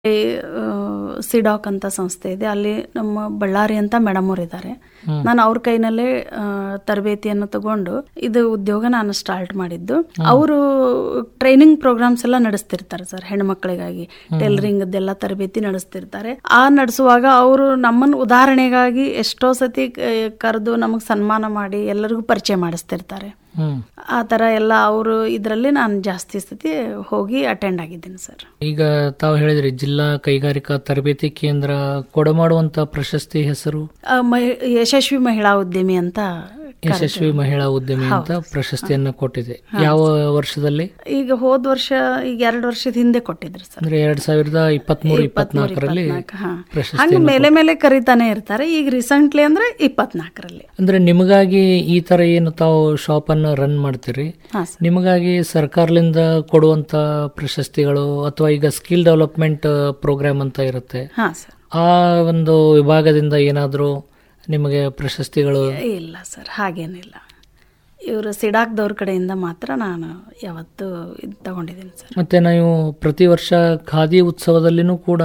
C-DAC ಅಂತ ಸಂಸ್ಥೆ ಇದೆ ಅಲ್ಲಿ ನಮ್ಮ ಬಳ್ಳಾರಿ ಅಂತ ಮೇಡಮ್ ಅವರು ಇದ್ದಾರೆ ನಾನು ಅವ್ರ ಕೈನಲ್ಲೇ ಆ, ತರಬೇತಿಯನ್ನು ತಗೊಂಡು ಇದು ಉದ್ಯೋಗ ನಾನು ಸ್ಟಾರ್ಟ್ ಮಾಡಿದ್ದು ಅವರು ಟ್ರೈನಿಂಗ್ ಪ್ರೋಗ್ರಾಮ್ಸ್ ಎಲ್ಲ ನಡೆಸ್ತಿರ್ತಾರೆ ಸರ್ ಹೆಣ್ಮಕ್ಳಿಗಾಗಿ ಟೈಲರಿಂಗ್ ಅದೆಲ್ಲ ತರಬೇತಿ ನಡೆಸ್ತಿರ್ತಾರೆ ಆ ನಡೆಸುವಾಗ ಅವರು ನಮ್ಮನ್ನು ಉದಾಹರಣೆಗಾಗಿ ಎಷ್ಟೋ ಸತಿ ಕರೆದು ನಮಗೆ ಸನ್ಮಾನ ಮಾಡಿ ಎಲ್ಲರಿಗೂ ಪರಿಚಯ ಮಾಡಿಸ್ತಿರ್ತಾರೆ ಹ್ಮ್ ಆ ಥರ ಎಲ್ಲ ಅವರು ಇದರಲ್ಲಿ ನಾನು ಜಾಸ್ತಿ ಸತಿ ಹೋಗಿ ಅಟೆಂಡ್ ಆಗಿದ್ದೀನಿ ಸರ್ ಈಗ ತಾವು ಹೇಳಿದ್ರಿ ಜಿಲ್ಲಾ ಕೈಗಾರಿಕಾ ತರಬೇತಿ ಕೇಂದ್ರ ಕೊಡಮಾಡುವಂತ ಪ್ರಶಸ್ತಿ ಹೆಸರು ಆ, ಮಹಿ- ಯಶಸ್ವಿ ಮಹಿಳಾ ಉದ್ಯಮಿ ಅಂತ ಯಶಸ್ವಿ ಮಹಿಳಾ ಉದ್ಯಮಿ ಅಂತ ಪ್ರಶಸ್ತಿಯನ್ನ ಕೊಟ್ಟಿದೆ ಯಾವ ವರ್ಷದಲ್ಲಿ ಈಗ ಹೋದ ವರ್ಷ ಈಗ ಎರಡು ವರ್ಷದ ಹಿಂದೆ ಕೊಟ್ಟಿದ್ರು ಸರ್ ಅಂದ್ರೆ ಎರಡ್ ಸಾವಿರದ ಇಪ್ಪತ್ಮೂರು ಇಪ್ಪತ್ನಾಲ್ಕರಲ್ಲಿ ಹಾ. ಪ್ರಶಸ್ತಿ ಹಂಗೆ ಮೇಲೆ ಮೇಲೆ ಕರಿತಾನೆ ಇರ್ತಾರೆ ಈಗ ರೀಸೆಂಟ್ಲಿ ಅಂದ್ರೆ ಇಪ್ಪತ್ನಾಲ್ಕರಲ್ಲಿ ಅಂದ್ರೆ ನಿಮಗಾಗಿ ಈ ತರ ಏನು ತಾವು ಶಾಪ್ ಅನ್ನ ರನ್ ಮಾಡ್ತೀರಿ ಹಾ ಸರ್ ನಿಮಗಾಗಿ ಸರ್ಕಾರದಿಂದ ಕೊಡುವಂತ ಪ್ರಶಸ್ತಿಗಳು ಅಥವಾ ಈಗ ಸ್ಕಿಲ್ ಡೆವಲಪ್ಮೆಂಟ್ ಪ್ರೋಗ್ರಾಮ್ ಅಂತ ಇರುತ್ತೆ ಹಾ ಸರ್ ಆ ಒಂದು ವಿಭಾಗದಿಂದ ಏನಾದರೂ ನಿಮಗೆ ಪ್ರಶಸ್ತಿಗಳು ಇಲ್ಲ ಸರ್ ಹಾಗೇನಿಲ್ಲ ಇವರು ಸಿಡಾಕ್ದವ್ರ ಕಡೆಯಿಂದ ಮಾತ್ರ ನಾನು ಯಾವತ್ತೂ ಇದು ತಗೊಂಡಿದ್ದೀನಿ ಸರ್ ಮತ್ತೆ ನೀವು ಪ್ರತಿ ವರ್ಷ ಖಾದಿ ಉತ್ಸವದಲ್ಲಿನೂ ಕೂಡ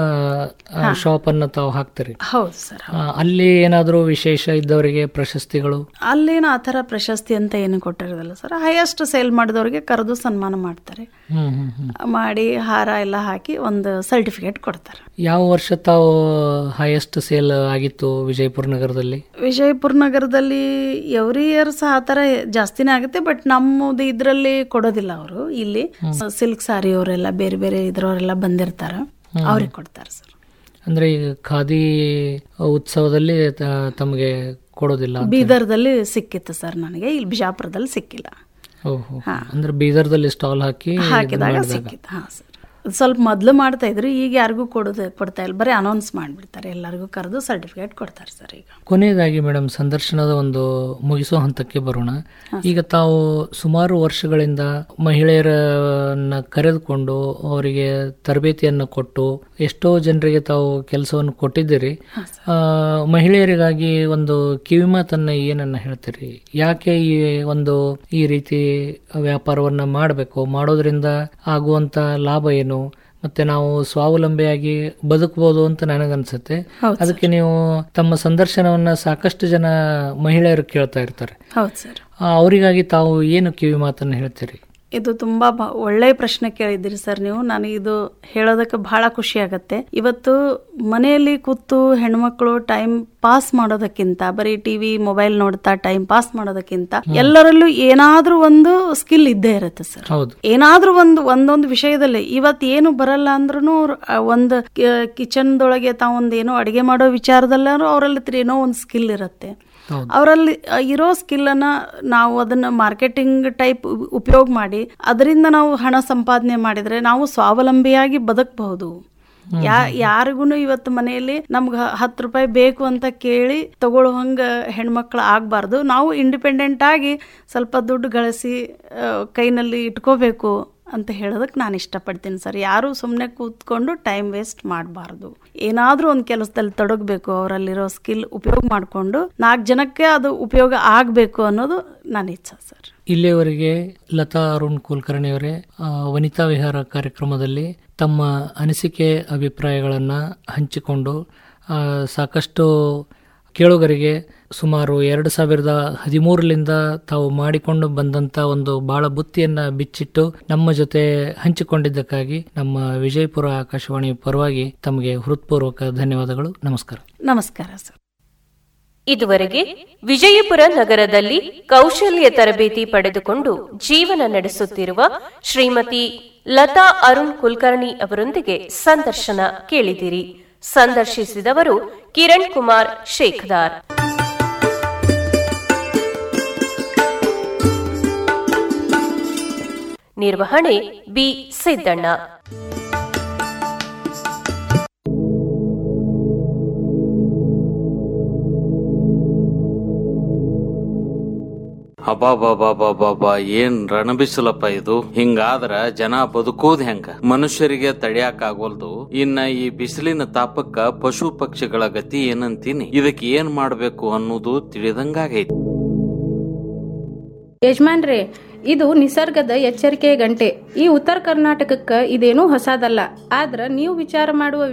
ಶಾಪ್ ಅನ್ನ ತಾವು ಹಾಕ್ತೀರಿ ಹೌದು ಸರ್ ಆ, ಅಲ್ಲಿ ಏನಾದರೂ ವಿಶೇಷ ಇದ್ದವರಿಗೆ ಪ್ರಶಸ್ತಿಗಳು ಅಲ್ಲೇನು ಆ ಥರ ಪ್ರಶಸ್ತಿ ಅಂತ ಏನು ಕೊಟ್ಟಿರೋದಿಲ್ಲ ಸರ್ ಹೈಯೆಸ್ಟ್ ಸೇಲ್ ಮಾಡಿದವ್ರಿಗೆ ಕರೆದು ಸನ್ಮಾನ ಮಾಡ್ತಾರೆ ಹ್ಮ್ ಹ್ಮ್ ಹ್ಮ್ ಮಾಡಿ ಹಾರ ಎಲ್ಲ ಹಾಕಿ ಒಂದು ಸರ್ಟಿಫಿಕೇಟ್ ಕೊಡ್ತಾರೆ ಯಾವ ವರ್ಷ ತಾವು ಹೈಯೆಸ್ಟ್ ಸೇಲ್ ಆಗಿತ್ತು ವಿಜಯಪುರ ನಗರದಲ್ಲಿ ವಿಜಯಪುರ ನಗರದಲ್ಲಿ ಎವ್ರಿ ಇಯರ್ಸ್ ಆ ಥರ ಜಾಸ್ತಿನೇ ಆಗುತ್ತೆ ಬಟ್ ನಮ್ಮದು ಇದರಲ್ಲಿ ಕೊಡೋದಿಲ್ಲ ಅವರು ಇಲ್ಲಿ ಸಿಲ್ಕ್ ಸಾರಿ ಅವರೆಲ್ಲ ಬೇರೆ ಬೇರೆ ಇದ್ರವರೆಲ್ಲ ಬಂದಿರ್ತಾರ ಅವ್ರಿಗೆ ಕೊಡ್ತಾರೆ ಸರ್ ಅಂದ್ರೆ ಈಗ ಖಾದಿ ಉತ್ಸವದಲ್ಲಿ ತ- ತಮಗೆ ಕೊಡೋದಿಲ್ಲ ಬೀದರ್ದಲ್ಲಿ ಸಿಕ್ಕಿತ್ತು ಸರ್ ನನಗೆ ಇಲ್ಲಿ ಬಿಜಾಪುರದಲ್ಲಿ ಸಿಕ್ಕಿಲ್ಲ ಓಹೋ ಅಂದ್ರೆ ಬೀದರ್ದಲ್ಲಿ ಸ್ಟಾಲ್ ಹಾಕಿ ಹಾಕಿದಾಗ ಸಿಕ್ಕಿತ್ತು ಹಾಂ ಸರ್ ಸ್ವಲ್ಪ ಮೊದಲು ಮಾಡ್ತಾ ಇದ್ರು ಈಗ ಯಾರಿಗೂ ಕೊಡೋದು ಕೊಡ್ತಾ ಇಲ್ಲ ಬರೀ ಅನೌನ್ಸ್ ಮಾಡಿಬಿಡ್ತಾರೆ ಎಲ್ಲರಿಗೂ ಕರೆದು ಸರ್ಟಿಫಿಕೇಟ್ ಕೊಡ್ತಾರೆ ಸರ್ ಈಗ ಕೊನೆಯದಾಗಿ ಮೇಡಮ್ ಸಂದರ್ಶನದ ಒಂದು ಮುಗಿಸೋ ಹಂತಕ್ಕೆ ಬರೋಣ ಈಗ ತಾವು ಸುಮಾರು ವರ್ಷಗಳಿಂದ ಮಹಿಳೆಯರನ್ನ ಕರೆದುಕೊಂಡು ಅವರಿಗೆ ತರಬೇತಿಯನ್ನು ಕೊಟ್ಟು ಎಷ್ಟೋ ಜನರಿಗೆ ತಾವು ಕೆಲಸವನ್ನು ಕೊಟ್ಟಿದ್ದೀರಿ ಆ, ಮಹಿಳೆಯರಿಗಾಗಿ ಒಂದು ಕಿವಿಮಾತನ್ನ ಏನನ್ನ ಹೇಳ್ತೀರಿ ಯಾಕೆ ಈ ಒಂದು ಈ ರೀತಿ ವ್ಯಾಪಾರವನ್ನ ಮಾಡಬೇಕು ಮಾಡೋದ್ರಿಂದ ಆಗುವಂತ ಲಾಭ ಏನು ಮತ್ತೆ ನಾವು ಸ್ವಾವಲಂಬಿಯಾಗಿ ಬದುಕಬಹುದು ಅಂತ ನನಗನ್ಸುತ್ತೆ ಹೌದು ಅದಕ್ಕೆ ನೀವು ತಮ್ಮ ಸಂದರ್ಶನವನ್ನ ಸಾಕಷ್ಟು ಜನ ಮಹಿಳೆಯರು ಕೇಳ್ತಾ ಇರ್ತಾರೆ ಹೌದು ಸರ್ ಆ, ಅವರಿಗಾಗಿ ತಾವು ಏನು ಕಿವಿ ಮಾತನ್ನು ಹೇಳ್ತೀರಿ ಇದು ತುಂಬಾ ಬ- ಒಳ್ಳೆಯ ಪ್ರಶ್ನೆ ಕೇಳಿದ್ದೀರಿ ಸರ್ ನೀವು ನನಗೆ ಇದು ಹೇಳೋದಕ್ಕೆ ಬಹಳ ಖುಷಿ ಆಗತ್ತೆ ಇವತ್ತು ಮನೆಯಲ್ಲಿ ಕೂತು ಹೆಣ್ಮಕ್ಳು ಟೈಮ್ ಪಾಸ್ ಮಾಡೋದಕ್ಕಿಂತ ಬರೀ ಟಿವಿ ಮೊಬೈಲ್ ನೋಡ್ತಾ ಟೈಮ್ ಪಾಸ್ ಮಾಡೋದಕ್ಕಿಂತ ಎಲ್ಲರಲ್ಲೂ ಏನಾದ್ರೂ ಒಂದು ಸ್ಕಿಲ್ ಇದ್ದೇ ಇರುತ್ತೆ ಸರ್ ಹೌದು ಏನಾದ್ರೂ ಒಂದು ಒಂದೊಂದು ವಿಷಯದಲ್ಲಿ ಇವತ್ ಏನು ಬರಲ್ಲ ಅಂದ್ರೂ ಒಂದು ಕಿಚನ್ದೊಳಗೆ ತಾವೊಂದು ಏನೋ ಅಡಿಗೆ ಮಾಡೋ ವಿಚಾರದಲ್ಲಾದ್ರೂ ಅವರಲ್ಲಿ ಹತ್ರ ಏನೋ ಒಂದು ಸ್ಕಿಲ್ ಇರುತ್ತೆ ಹೌದು. ಅವರಲ್ಲಿ ಇರೋ ಸ್ಕಿಲ್ಲನ್ನು ನಾವು ಅದನ್ನ ಮಾರ್ಕೆಟಿಂಗ್ ಟೈಪ್ ಉಪಯೋಗ ಮಾಡಿ ಅದರಿಂದ ನಾವು ಹಣ ಸಂಪಾದನೆ ಮಾಡಿದ್ರೆ ನಾವು ಸ್ವಾವಲಂಬಿಯಾಗಿ ಬದುಕಬಹುದು ಯಾ ಯಾರಿಗೂ ಇವತ್ತು ಮನೆಯಲ್ಲಿ ನಮ್ಗೆ ಹತ್ತು ರೂಪಾಯಿ ಬೇಕು ಅಂತ ಕೇಳಿ ತಗೊಳ್ಳೋ ಹಂಗ ಹೆಣ್ಮಕ್ಳು ಆಗಬಾರ್ದು ನಾವು ಇಂಡಿಪೆಂಡೆಂಟ್ ಆಗಿ ಸ್ವಲ್ಪ ದುಡ್ಡು ಗಳಿಸಿ ಆ, ಕೈನಲ್ಲಿ ಇಟ್ಕೋಬೇಕು ಅಂತ ಹೇಳೋದಕ್ಕೆ ನಾನು ಇಷ್ಟಪಡ್ತೀನಿ ಸರ್ ಯಾರು ಸುಮ್ಮನೆ ಕೂತ್ಕೊಂಡು ಟೈಮ್ ವೇಸ್ಟ್ ಮಾಡಬಾರ್ದು ಏನಾದರೂ ಒಂದು ಕೆಲಸದಲ್ಲಿ ತೊಡಗಬೇಕು ಅವರಲ್ಲಿರೋ ಸ್ಕಿಲ್ ಉಪಯೋಗ ಮಾಡಿಕೊಂಡು ನಾಲ್ಕು ಜನಕ್ಕೆ ಅದು ಉಪಯೋಗ ಆಗಬೇಕು ಅನ್ನೋದು ನನ್ನ ಇಚ್ಛೆ ಸರ್ ಇಲ್ಲಿಯವರೆಗೆ ಲತಾ ಅರುಣ್ ಕುಲಕರ್ಣಿ ಅವರೇ ಆ, ವನಿತಾ ವಿಹಾರ ಕಾರ್ಯಕ್ರಮದಲ್ಲಿ ತಮ್ಮ ಅನಿಸಿಕೆ ಅಭಿಪ್ರಾಯಗಳನ್ನ ಹಂಚಿಕೊಂಡು ಆ, ಸಾಕಷ್ಟು ಕೇಳುಗರಿಗೆ ಸುಮಾರು ಎರಡು ಸಾವಿರದ ಹದಿಮೂರರಿಂದ ತಾವು ಮಾಡಿಕೊಂಡು ಬಂದಂತ ಒಂದು ಬಾಳ ಬುತ್ತಿಯನ್ನ ಬಿಚ್ಚಿಟ್ಟು ನಮ್ಮ ಜೊತೆ ಹಂಚಿಕೊಂಡಿದ್ದಕ್ಕಾಗಿ ನಮ್ಮ ವಿಜಯಪುರ ಆಕಾಶವಾಣಿ ಪರವಾಗಿ ತಮಗೆ ಹೃತ್ಪೂರ್ವಕ ಧನ್ಯವಾದಗಳು ನಮಸ್ಕಾರ ನಮಸ್ಕಾರ ಸರ್ ಇದುವರೆಗೆ ವಿಜಯಪುರ ನಗರದಲ್ಲಿ ಕೌಶಲ್ಯ ತರಬೇತಿ ಪಡೆದುಕೊಂಡು ಜೀವನ ನಡೆಸುತ್ತಿರುವ ಶ್ರೀಮತಿ ಲತಾ ಅರುಣ್ ಕುಲಕರ್ಣಿ ಅವರೊಂದಿಗೆ ಸಂದರ್ಶನ ಕೇಳಿದಿರಿ ಸಂದರ್ಶಿಸಿದವರು ಕಿರಣ್ ಕುಮಾರ್ ಶೇಖದಾರ್ ನಿರ್ವಹಣೆ ಬಿ ಸಿದ್ದಣ್ಣ ಅಬಾಬಾಬಾಬಾಬಾ ಏನ್ ರಣಬಿಸಿಲಪ್ಪ ಇದು ಹಿಂಗಾದ್ರ ಜನ ಬದುಕೋದ್ ಹೆಂಗ ಮನುಷ್ಯರಿಗೆ ತಡಿಯಾಕ ಆಗೋಲ್ದು ಇನ್ನ ಈ ಬಿಸಿಲಿನ ತಾಪಕ್ಕ ಪಶು ಪಕ್ಷಿಗಳ ಗತಿ ಏನಂತೀನಿ ಇದಕ್ಕೆ ಏನ್ ಮಾಡ್ಬೇಕು ಅನ್ನೋದು ತಿಳಿದಂಗಾಗೈತಿ ಯಜಮಾನ್ರೇ ಇದು ನಿಸರ್ಗದ ಎಚ್ಚರಿಕೆಯ ಗಂಟೆ ಈ ಉತ್ತರ ಕರ್ನಾಟಕಕ್ಕ ಇದೇನೂ ಹೊಸದಲ್ಲ ಆದ್ರ ನೀವು ವಿಚಾರ ಮಾಡುವ